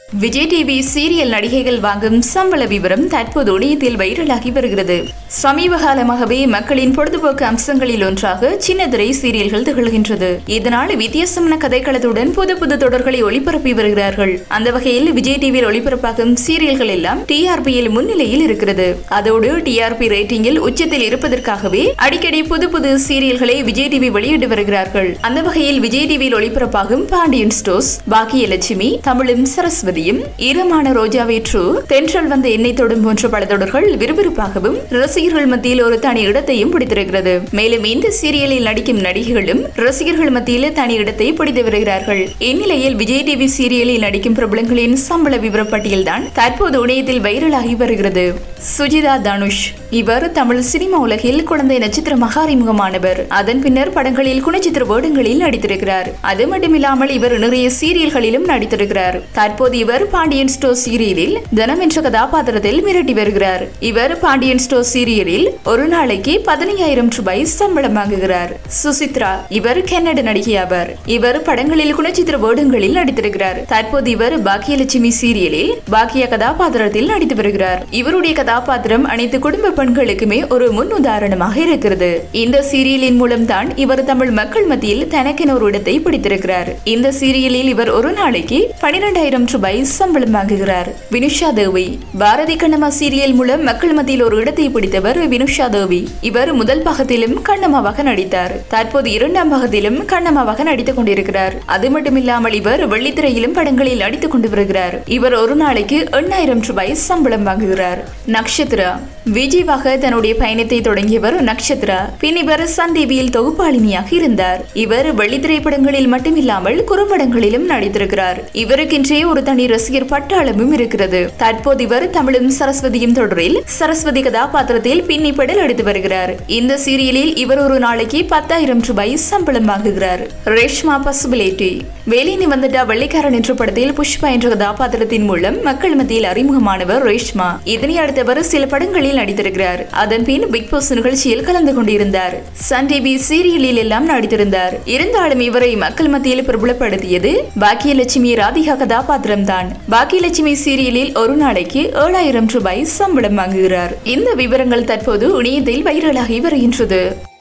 Vijay TV serial நடிகைகள் வாங்கும் சம்பள விவரம் தற்போது இணையத்தில் வைரலாகி வருகிறது சமீப காலமாகவே மக்களின் பொழுதுபோக்கு அம்சங்களில் ஒன்றாக சின்னத்திரை சீரியல்கள் திகழ்கின்றது இதனால் வித்தியாசமான கதைக்களத்துடன் புது புது தொடர்களை ஒளிபரப்பி வருகிறார்கள் அந்த வகையில் விஜய் டிவியில் ஒளிபரப்பாகும் சீரியல்கள் எல்லாம் டிஆர்பியில் முன்னிலையில் இருக்கிறது அதோடு டிஆர்பி ரேட்டிங்கில் உச்சத்தில் இருப்பதற்காகவே அடிக்கடி புது புது சீரியல்களை விஜய் டிவி வெளியிட்டு வருகிறார்கள் அந்த வகையில் விஜய் டிவியில் ஒளிபரப்பாகும் பாண்டியன் ஸ்டோர்ஸ் பாக்கியலட்சுமி தமிழும் சரஸ்வதியும் ஈரமான ரோஜாவே ட்ரூ தென்றல் வந்த எண்ணெய் தொடும் போன்ற பல தொடர்கள் விறுவிறுப்பாகவும் ரசிகர்கள் மத்தியில் ஒரு தனி இடத்தையும் பிடித்திருக்கிறது மேலும் இந்த சீரியலில் நடிக்கும் நடிகைகளும் ரசிகர்கள் மத்தியில் தனி இடத்தை பிடித்து வருகிறார்கள் இந்நிலையில் விஜய் டிவி சீரியலில் நடிக்கும் பிரபலங்களின் சம்பள விவர பட்டியல் தான் தற்போது இணையத்தில் வைரலாகி வருகிறது சுஜிதா தனுஷ் இவர் தமிழ் சினிமா உலகில் குழந்தை நட்சத்திரமாக அறிமுகமானவர் அதன் பின்னர் படங்களில் குணச்சித்திர வேடங்களில் நடித்திருக்கிறார் அது மட்டுமில்லாமல் இவர் நிறைய சீரியல்களிலும் நடித்திருக்கிறார் தற்போது இவர் பாண்டியன் ஸ்டோர் சீரியலில் தனம் என்ற கதாபாத்திரத்தில் மிரட்டி வருகிறார் இவர் பாண்டியன் ஸ்டோர் சீரியலில் ஒரு நாளைக்கு பதினையாயிரம் ரூபாய் சம்பளம் வாங்குகிறார் சுசித்ரா இவர் கன்னட நடிகை ஆவார் இவர் படங்களில் குணச்சித்திர வேடங்களில் நடித்திருக்கிறார் தற்போது இவர் பாக்கியலட்சுமி சீரியலில் பாக்கிய கதாபாத்திரத்தில் நடித்து வருகிறார் இவருடைய கதாபாத்திரம் அனைத்து குடும்ப பெண்களுக்குமே ஒரு முன் உதாரணமாக இருக்கிறது இந்த சீரியலின் மூலம் தான் இவர் தமிழ் மக்கள் மத்தியில் தனக்கென ஒரு இடத்தை பிடித்திருக்கிறார் இந்த சீரியலில் இவர் ஒரு நாளைக்கு பனிரெண்டாயிரம் ரூபாய் சம்பளம் வாங்குகிறார் வினுஷா தேவி பாரதி கண்ணம்மா சீரியல் மூலம் மக்கள் மத்தியில் ஒரு இடத்தை பிடித்தவர் வினுஷா தேவி இவர் முதல் பாகத்திலும் கண்ணம்மாவாக நடித்தார் தற்போது இரண்டாம் பாகத்திலும் கண்ணம்மாவாக நடித்துக் கொண்டிருக்கிறார் அது மட்டுமில்லாமல் இவர் வெள்ளித்திரையிலும் படங்களில் நடித்துக் கொண்டு வருகிறார் இவர் ஒரு நாளைக்கு எண்ணாயிரம் ரூபாய் சம்பளம் வாங்குகிறார் நக்ஷத்ரா விஜய்வாக தன்னுடைய பயணத்தை தொடங்கியவர் நக்ஷத்ரா பின் இவர் சன் டிவியில் தொகுப்பாளினியாக இருந்தார் இவர் வெள்ளித்திரை படங்களில் மட்டுமில்லாமல் குறும்படங்களிலும் நடித்திருக்கிறார் இவருக்கென்றே ஒரு தனி ரசிகர் பட்டாளமும் இருக்கிறது தற்போது இவர் தமிழும் சரஸ்வதியும் தொடரில் சரஸ்வதி கதாபாத்திரத்தில் பின்னி படல் எடுத்து வருகிறார் இந்த சீரியலில் இவர் ஒரு நாளைக்கு பத்தாயிரம் ரூபாய் சம்பளம் வாங்குகிறார் ரேஷ்மா பசுபிலிட்டி வேலினி வந்துட்டா வெள்ளைக்காரன் என்ற படத்தில் புஷ்பா என்ற கதாபாத்திரத்தின் மூலம் மக்கள் மத்தியில் அறிமுகமானவர் ரேஷ்மா இதனை அடுத்தவர் சில படங்களில் நடித்திருக்கிறார் அதன் பின் பிக் பாஸ் நிகழ்ச்சியில் கலந்து கொண்டிருந்தார் சன் டிவி சீரியலில் எல்லாம் நடித்திருந்தார் இருந்தாலும் இவரை மக்கள் மத்தியில் பிரபலப்படுத்தியது பாக்கியலட்சுமி ராதிகா கதாபாத்திரம் தான் பாக்கியலட்சுமி சீரியலில் ஒரு நாளைக்கு ஏழாயிரம் ரூபாய் சம்பளம் வாங்குகிறார் இந்த விவரங்கள் தற்போது இணையத்தில் வைரலாகி வருகின்றது